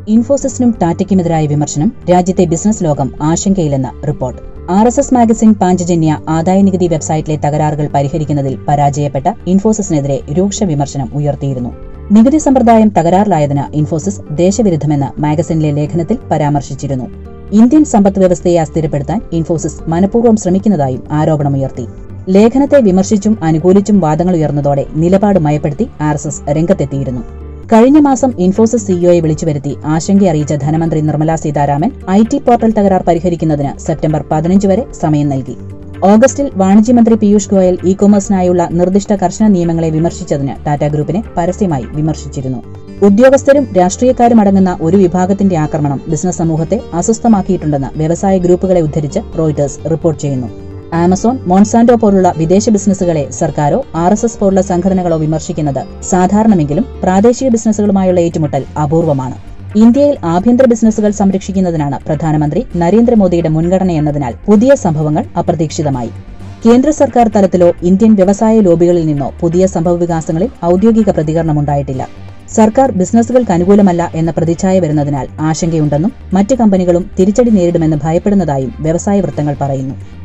ഇൻഫോസിസിനും ടാറ്റയ്ക്കുമെതിരായ വിമർശനം രാജ്യത്തെ ബിസിനസ് ലോകം ആശങ്കയിലെന്ന് report R S S magazine Panchjanya ആദായനികുതി വെബ്സൈറ്റിലെ തകരാറുകൾ പരിഹരിക്കുന്നതിൽ പരാജയപ്പെട്ട ഇൻഫോസിസിനെതിരെ രൂക്ഷ വിമർശനം ഉയർത്തിയിരുന്നു നികുതി സമ്പ്രദായം തകരാറിലായതിന് ഇൻഫോസിസ് ദേശവിരുദ്ധമെന്ന് മാഗസിനിലെ ലേഖനത്തിൽ പരാമർശിച്ചിരുന്നു ഇന്ത്യൻ സമ്പദ് വ്യവസ്ഥയെ അസ്ഥിരപ്പെടുത്താൻ ഇൻഫോസിസ് മനഃപൂർവ്വം ശ്രമിക്കുന്നതായും ആരോപണമുയർത്തി ലേഖനത്തെ വിമർശിച്ചും അനുകൂലിച്ചും വാദങ്ങൾ ഉയർന്നതോടെ നിലപാട് മയപ്പെടുത്തി ആർ എസ് എസ് രംഗത്തെത്തിയിരുന്നു കഴിഞ്ഞ മാസം ഇൻഫോസിസ് സിഇഒയെ വിളിച്ചുവരുത്തി ആശങ്കയറിയിച്ച ധനമന്ത്രി Nirmala Sitharaman I T portal തകരാർ പരിഹരിക്കുന്നതിന് സെപ്റ്റംബർ പതിനഞ്ച് വരെ സമയം നൽകി ഓഗസ്റ്റിൽ വാണിജ്യമന്ത്രി പീയൂഷ് ഗോയൽ ഇ കൊമേഴ്സിനായുള്ള നിർദ്ദിഷ്ട കർശന നിയമങ്ങളെ വിമർശിച്ചതിന് ടാറ്റ ഗ്രൂപ്പിനെ പരസ്യമായി വിമർശിച്ചിരുന്നു ഉദ്യോഗസ്ഥരും രാഷ്ട്രീയക്കാരും അടങ്ങുന്ന ഒരു വിഭാഗത്തിന്റെ ആക്രമണം ബിസിനസ് സമൂഹത്തെ അസ്വസ്ഥമാക്കിയിട്ടുണ്ടെന്ന് വ്യവസായ ഗ്രൂപ്പുകളെ ഉദ്ധരിച്ച് റോയിട്ടേഴ്സ് റിപ്പോർട്ട് ചെയ്യുന്നു ആമസോൺ മോൺസാന്റോ പോലുള്ള വിദേശ ബിസിനസ്സുകളെ സർക്കാരോ ആർ എസ് എസ് പോലുള്ള സംഘടനകളോ വിമർശിക്കുന്നത് സാധാരണമെങ്കിലും പ്രാദേശിക ബിസിനസ്സുകളുമായുള്ള ഏറ്റുമുട്ടൽ അപൂർവമാണ് ഇന്ത്യയിൽ ആഭ്യന്തര ബിസിനസ്സുകൾ സംരക്ഷിക്കുന്നതിനാണ് പ്രധാനമന്ത്രി നരേന്ദ്രമോദിയുടെ മുൻഗണനയെന്നതിനാൽ പുതിയ സംഭവങ്ങൾ അപ്രതീക്ഷിതമായി കേന്ദ്ര സർക്കാർ തലത്തിലോ ഇന്ത്യൻ വ്യവസായ ലോബികളിൽ നിന്നോ പുതിയ സംഭവവികാസങ്ങളിൽ ഔദ്യോഗിക പ്രതികരണമുണ്ടായിട്ടില്ല സർക്കാർ ബിസിനസ്സുകൾക്ക് അനുകൂലമല്ല എന്ന പ്രതിച്ഛായ വരുന്നതിനാൽ ആശങ്കയുണ്ടെന്നും മറ്റ് കമ്പനികളും തിരിച്ചടി നേരിടുമെന്ന് ഭയപ്പെടുന്നതായും വ്യവസായ വൃത്തങ്ങൾ പറയുന്നു